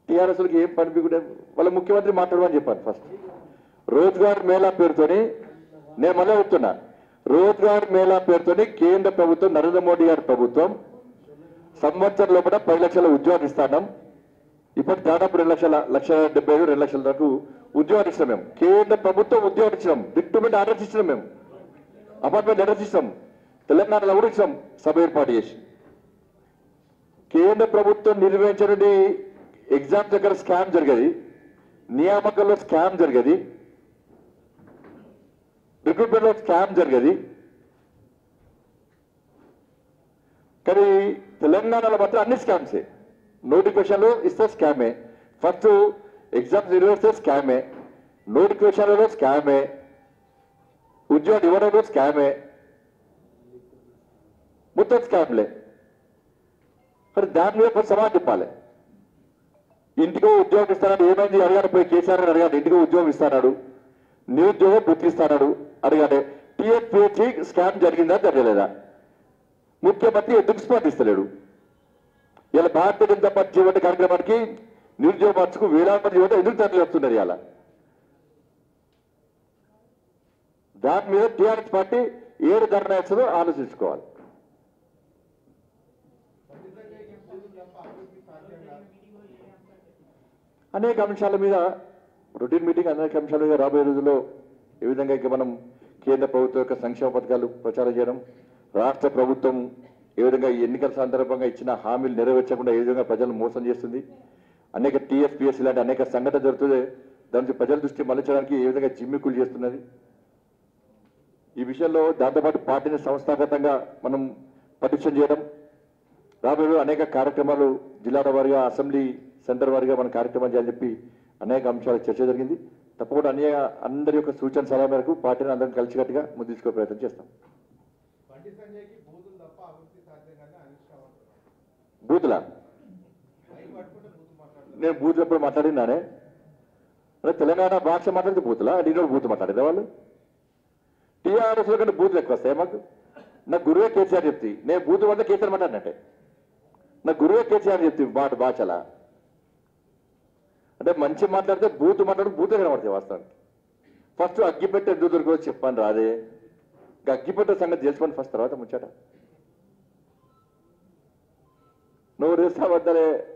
టీఆర్ఎస్కి ఏం పనిపించకుండా వాళ్ళ ముఖ్యమంత్రి మాట్లాడమని చెప్పాను ఫస్ట్ రోజ్గార్ మేళా పేరుతోని నేను మళ్ళీ చెప్తున్నా రోజ్గార్ మేళా పేరుతోని కేంద్ర ప్రభుత్వం నరేంద్ర మోడీ గారి ప్రభుత్వం సంవత్సరం లోపల పది లక్షల ఉద్యోగాలు ఇస్తాం ఇప్పటి దాదాపు రెండు లక్షల లక్ష డెబ్బై ఐదు రెండు లక్షల దాకా ఉద్యోగాలు ఇస్తాం మేము కేంద్ర ప్రభుత్వం ఉద్యోగాలు ఇచ్చినాం రిక్రూట్మెంట్ ఆర్డర్స్ ఇచ్చినాం మేము అపార్ట్మెంట్ లెటర్స్ ఇస్తాం తెలంగాణలో కూడా ఇస్తాం సభ ఏర్పాటు చేసి కేంద్ర ప్రభుత్వం నిర్వహించిన ఎగ్జామ్ దగ్గర స్కామ్ జరిగేది నియామకంలో స్కామ్ జరిగేది రిక్రూట్మెంట్ లో స్కామ్ జరిగేది కానీ తెలంగాణలో మాత్రం అన్ని స్కామ్సే నోటిఫికేషన్లు ఇస్తే స్కామే ఫస్ట్ ఎగ్జామ్స్ నిర్వహిస్తే స్కామే నోటిఫికేషన్లలో స్కామే ఉద్యోగం ఇవ్వడంలో స్కామే మొత్తం స్కామ్లే మరి దాని మీద కొంచెం సమాధానం చెప్పాలి ఇంటికో ఉద్యోగం ఇస్తాడు ఏమైంది అడిగాడు పోయి కేసీఆర్ అని అడిగాడు ఇంటికో ఉద్యోగం ఇస్తాడు నిరుద్యోగం గుర్తిస్తాడు అడిగాడు టీఎస్పీహెచ్సి స్కామ్ జరిగిందా జరగలేదా ముఖ్యమంత్రి ఎందుకు స్పందిస్తలేడు ఇలా భారతీయ జనతా పార్టీ చేపట్టే కార్యక్రమానికి నిరుద్యోగ మార్చుకు వేలాది మంది యువత ఎందుకు తరలి వస్తున్నారు ఇలా దాని మీద టీఆర్ఎస్ పార్టీ ఏడు ధర్నా వేస్తుందో ఆలోచించుకోవాలి అనేక అంశాల మీద రొటీన్ మీటింగ్ అనేక అంశాల మీద రాబోయే రోజుల్లో ఏ విధంగా ఇక మనం కేంద్ర ప్రభుత్వం యొక్క సంక్షేమ పథకాలు ప్రచారం చేయడం రాష్ట్ర ప్రభుత్వం ఏ విధంగా ఈ ఎన్నికల సందర్భంగా ఇచ్చిన హామీలు నెరవేర్చకుండా ఏ విధంగా ప్రజలను మోసం చేస్తుంది అనేక టీఎస్పీఎస్ ఇలాంటి అనేక సంఘటన జరుగుతుంది దాని నుంచి ప్రజల దృష్టి మళ్ళించడానికి ఏ విధంగా జిమ్మికులు చేస్తున్నది ఈ విషయంలో దాంతోపాటు పార్టీని సంస్థాగతంగా మనం పటిష్టం చేయడం రాబోయే అనేక కార్యక్రమాలు జిల్లాల వారిగా అసెంబ్లీ సెంటర్ వారిగా మన కార్యక్రమాలు చేయాలని చెప్పి అనేక అంశాలు చర్చ జరిగింది తప్పకుండా అన్ని అందరి యొక్క సూచన సలహా మేరకు పార్టీని అందరం కలిసికట్టుగా ముందు తీసుకునే ప్రయత్నం చేస్తాం బండి సంజయ్కి బూతులు తప్ప అభివృద్ధి సాధ్యం కానీ అనిష్ అంటున్నారు బూతులా మైక్ పట్టుకుంటే బూతులు మాట్లాడుతున్నారు నేను బూతులు ఎప్పుడు మాట్లాడినానే అరే తెలంగాణ భాష మాట్లాడితే బూతులా నేను బూత్ మాట్లాడేదా వాళ్ళు టీఆర్ఎస్ లో కంటే బూతులు ఎక్కువ వస్తాయి మాకు నా గురువే కేసీఆర్ చెప్తి నేను బూత్ వద్ద కేసీఆర్ మాట్లాడినట్టే నా గురువే కేసీఆర్ చెప్తి మాట భాషలా అంటే మంచి మాట్లాడితే బూత్ మాట్లాడి బూతే కనబడతాయి వాస్తవానికి ఫస్ట్ అగ్గిపెట్టే ఎందుకు దొరికో చెప్పాను రాదే ఇంకా అగ్గిపెట్టే సంగతి తెలుసుకోండి ఫస్ట్ తర్వాత ముచ్చట నువ్వు రేసా వద్దలే